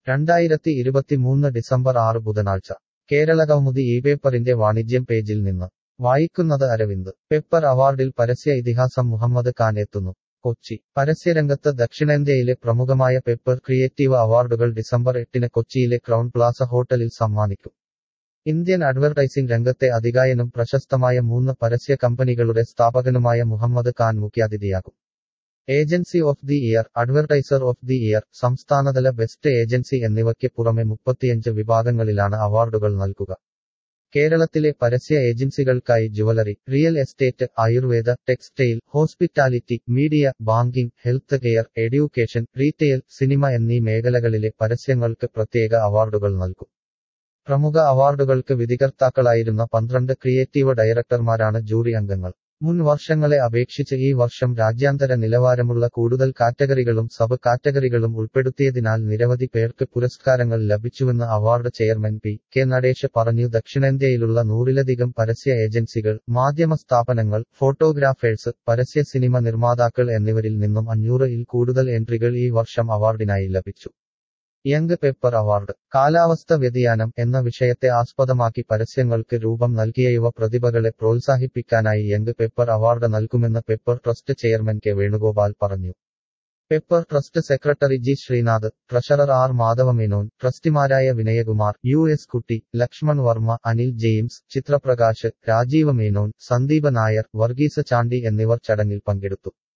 രണ്ടായിരത്തി ഇരുപത്തിമൂന്ന് ഡിസംബർ ആറ് ബുധനാഴ്ച കേരള കൗമുദി ഈ പേപ്പറിന്റെ വാണിജ്യം പേജിൽ നിന്ന് വായിക്കുന്നത് അരവിന്ദ് പെപ്പർ അവാർഡിൽ പരസ്യ ഇതിഹാസം മുഹമ്മദ് ഖാൻ എത്തുന്നു കൊച്ചി പരസ്യരംഗത്ത് ദക്ഷിണേന്ത്യയിലെ പ്രമുഖമായ പെപ്പർ ക്രിയേറ്റീവ് അവാർഡുകൾ ഡിസംബർ എട്ടിന് കൊച്ചിയിലെ ക്രൗൺ പ്ലാസ ഹോട്ടലിൽ സമ്മാനിക്കും ഇന്ത്യൻ അഡ്വർടൈസിംഗ് രംഗത്തെ അതികായനും പ്രശസ്തമായ മൂന്ന് പരസ്യ കമ്പനികളുടെ സ്ഥാപകനുമായ മുഹമ്മദ് ഖാൻ മുഖ്യാതിഥിയാകും agency of the year advertiser of the year സംസ്ഥാനതല ബെസ്റ്റ് ഏജൻസി എന്നിവയ്ക്ക് പുറമെ മുപ്പത്തിയഞ്ച് വിഭാഗങ്ങളിലാണ് അവാർഡുകൾ നൽകുക കേരളത്തിലെ പരസ്യ ഏജൻസികൾക്കായി jewellery real estate ayurveda textile hospitality media banking health care education retail cinema എന്നീ മേഖലകളിലെ പരസ്യങ്ങൾക്ക് പ്രത്യേക അവാർഡുകൾ നൽകും പ്രമുഖ അവാർഡുകൾക്ക് വിധികർത്താക്കളായിരുന്ന പന്ത്രണ്ട് ക്രിയേറ്റീവ് ഡയറക്ടർമാരാണ് ജൂറി അംഗങ്ങൾ മുൻ വർഷങ്ങളെ അപേക്ഷിച്ച് ഈ വർഷം രാജ്യാന്തര നിലവാരമുള്ള കൂടുതൽ കാറ്റഗറികളും സബ് കാറ്റഗറികളും ഉൾപ്പെടുത്തിയതിനാൽ നിരവധി പേർക്ക് പുരസ്കാരങ്ങൾ ലഭിച്ചുവെന്ന് award chairman P K Nadesh പറഞ്ഞു ദക്ഷിണേന്ത്യയിലുള്ള നൂറിലധികം പരസ്യ ഏജൻസികൾ മാധ്യമ സ്ഥാപനങ്ങൾ ഫോട്ടോഗ്രാഫേഴ്സ് പരസ്യ സിനിമ നിർമ്മാതാക്കൾ എന്നിവരിൽ നിന്നും അഞ്ഞൂറ് ഇൽ കൂടുതൽ എൻട്രികൾ ഈ വർഷം അവാർഡിനായി ലഭിച്ചു യങ് പേപ്പർ അവാർഡ് കാലാവസ്ഥ വ്യതിയാനം എന്ന വിഷയത്തെ ആസ്പദമാക്കി പരസ്യങ്ങൾക്ക് രൂപം നൽകിയ യുവ പ്രതിഭകളെ പ്രോത്സാഹിപ്പിക്കാനായി യങ് പേപ്പർ അവാർഡ് നൽകുമെന്ന് paper trust chairman K Venugopal പറഞ്ഞു pepper trust secretary G Sreenath treasurer R Madhavamenon ട്രസ്റ്റിമാരായ വിനയകുമാർ യു എസ് കുട്ടി ലക്ഷ്മൺ വർമ്മ അനിൽ ജെയിംസ് ചിത്രപ്രകാശ് രാജീവ മേനോൻ സന്ദീപ് നായർ വർഗീസ് ചാണ്ടി എന്നിവർ ചടങ്ങിൽ പങ്കെടുത്തു